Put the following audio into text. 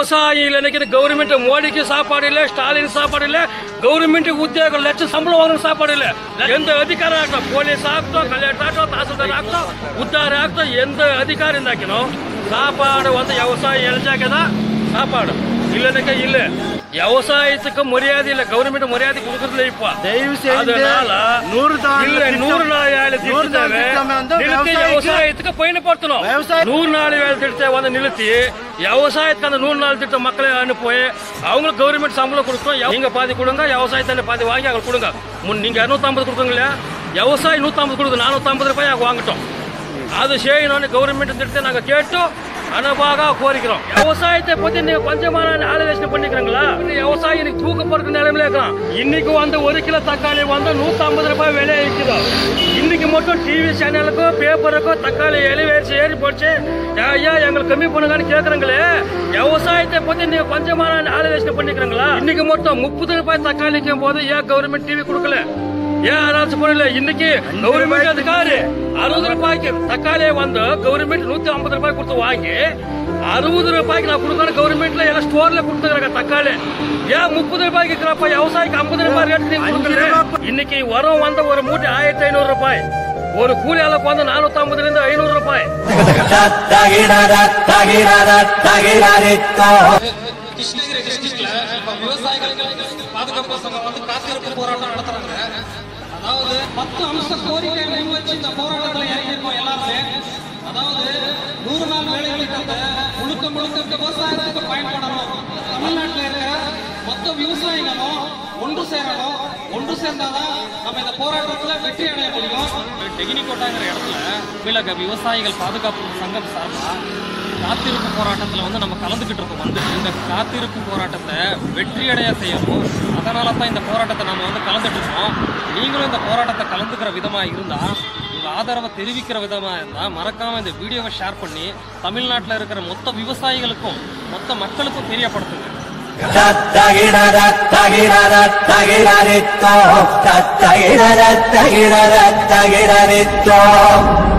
விவசாயம் இல்லைன்னு கவர்மெண்ட் மோடிக்கு சாப்பாடு இல்ல ஸ்டாலின் சாப்பாடு இல்ல கவர்மெண்ட் உத்தியோகம் லட்சம் சம்பளம் வாங்குற சாப்பாடு இல்ல எந்த அதிகாரம் ஆகட்டும் போலೀಸ್ ಆಗ್ತೋ ಕಲೆಕ್ಟರ್ ಆಗ್ತೋ ತಹಸೀಲ್ದಾರ್ ಆಗ್ತೋ ಉದ್ದಾರ ಆಗ್ತೋ ಎಂತ ಅಧಿಕಾರಿ ಇಂದಾಕಿನೋ சாப்பாடு வந்து விவசாயம் எழிச்சாக்கதா சாப்பாடு இல்லைனாக்க இல்ல விவசாயத்துக்கு மரியாதை இல்ல கவர்மெண்ட் மரியாதை கொடுக்கறதுல இப்ப தயவு செய்து அதனால நூறு நாள் இல்ல திட்டம்- நூறு நாள் வேலை நூறு நாள் திட்டத்தை திட்டம் வந்து நிறுத்தி விவசாயிக்கு- விவசாயத்துக்கு பயன்படுத்தணும் விவசாய- நூறு நாள் வேலை திட்டத்தை வந்து நிறுத்தி விவசாயத்துக்கு அந்த நூறு நாள் திட்டம் மக்களை அனுப்பி அவங்களுக்கு கவர்மெண்ட் சம்பளம் கொடுக்கும் நீங்க பாதி கொடுங்க விவசாயத்தை பாதி வாங்கி அவங்க கொடுங்க முன் நீங்க இருநூத்தி ஐம்பது கொடுக்குங்க இல்லையா விவசாயி நூத்தி ஐம்பது கொடுங்க நானூத்தி ஐம்பது ரூபாய் அவங்க வாங்கட்டும் அது செய்யணும்னு கவர்மெண்ட் திட்டத்தை நாங்க கேட்டோம் அனபாக கோரிக்கிறோம் விவசாயத்தை பத்தி நீங்க கொஞ்சமான ஆலோசனை பண்ணிக்கிறீங்களா விவசாயி இன்னைக்கு தூக்க போற நிலைமையில இருக்கான் இன்னைக்கு வந்து ஒரு கிலோ தக்காளி வந்து நூத்தி ஐம்பது ரூபாய் விலை இருக்குது இன்னைக்கு மட்டும் டிவி சேனலுக்கும் பேப்பருக்கும் தக்காளி எலிவேசி ஏறி போச்சு ஐயா எங்களுக்கு கம்மி பண்ணுங்கன்னு கேக்குறாங்களே விவசாயத்தை பத்தி நீங்க கொஞ்சமான ஆலோசனை பண்ணிக்கிறீங்களா இன்னைக்கு மட்டும் முப்பது ரூபாய் தக்காளிக்கும் போது ஏன் கவர்மெண்ட் டிவி கொடுக்கல ஏன் அனால்ஸ் பண்ணல இன்னைக்கு கவர்மெண்ட் அதிகாரி அறுபது ரூபாய்க்கு தக்காளியை வந்து கவர்மெண்ட் நூத்தி ஐம்பது ரூபாய் கொடுத்து வாங்கி அறுபது ரூபாய்க்கு நான் கொடுக்கணும் கவர்மெண்ட்ல எல்லாம் ஸ்டோர்ல கொடுத்துருக்காங்க தக்காளி ஏன் முப்பது ரூபாய்க்கு இருக்கிறப்ப விவசாயிக்கு ஐம்பது ரூபாய் ரேட் நீங்க கொடுக்கல இன்னைக்கு வரும் வந்த ஒரு மூட்டை ஆயிரத்தி ஐநூறு ரூபாய் ஒரு கூலி அளவுக்கு வந்து நானூத்தி ஐம்பதுல இருந்து ஐநூறு ரூபாய் கிருஷ்ணகிரி டிஸ்ட்ரிக்ட்ல விவசாயிகள் பாதுகாப்பு சங்கம் வந்து காத்திருப்பு போராட்டம் நடத்துறாங்க அதாவது பத்து அம்ச கோரிக்கை முன்வச்சு இந்த போராட்டத்தில் இறங்கியிருக்கோம் எல்லாருமே அதாவது நூறு நாள் வேலை திட்டத்தை முழுக்க முழுக்க விவசாயத்துக்கு பயன்படணும் தமிழ்நாட்டில் இருக்கிற மொத்த விவசாயிகளும் ஒன்று சேரணும் ஒன்று சேர்ந்தாதான் நம்ம இந்த போராட்டத்தில் வெற்றி அடைய முடியும் டெகினிகோட்டாங்கிற இடத்துல தமிழக விவசாயிகள் பாதுகாப்பு சங்கம் சார்பா காத்திருப்பு போராட்டத்தில் வந்து நம்ம கலந்துக்கிட்டு இருக்கோம் வந்து இந்த காத்திருப்பு போராட்டத்தை வெற்றியடைய செய்யணும் அதனால தான் இந்த போராட்டத்தை நம்ம வந்து கலந்துட்டு இருக்கோம் நீங்களும் இந்த போராட்டத்தை கலந்துக்கிற விதமாக இருந்தால் உங்கள் ஆதரவை தெரிவிக்கிற விதமாக இருந்தால் மறக்காமல் இந்த வீடியோவை ஷேர் பண்ணி தமிழ்நாட்டில் இருக்கிற மொத்த விவசாயிகளுக்கும் மொத்த மக்களுக்கும் தெரியப்படுத்துங்க தகிரரித்தோ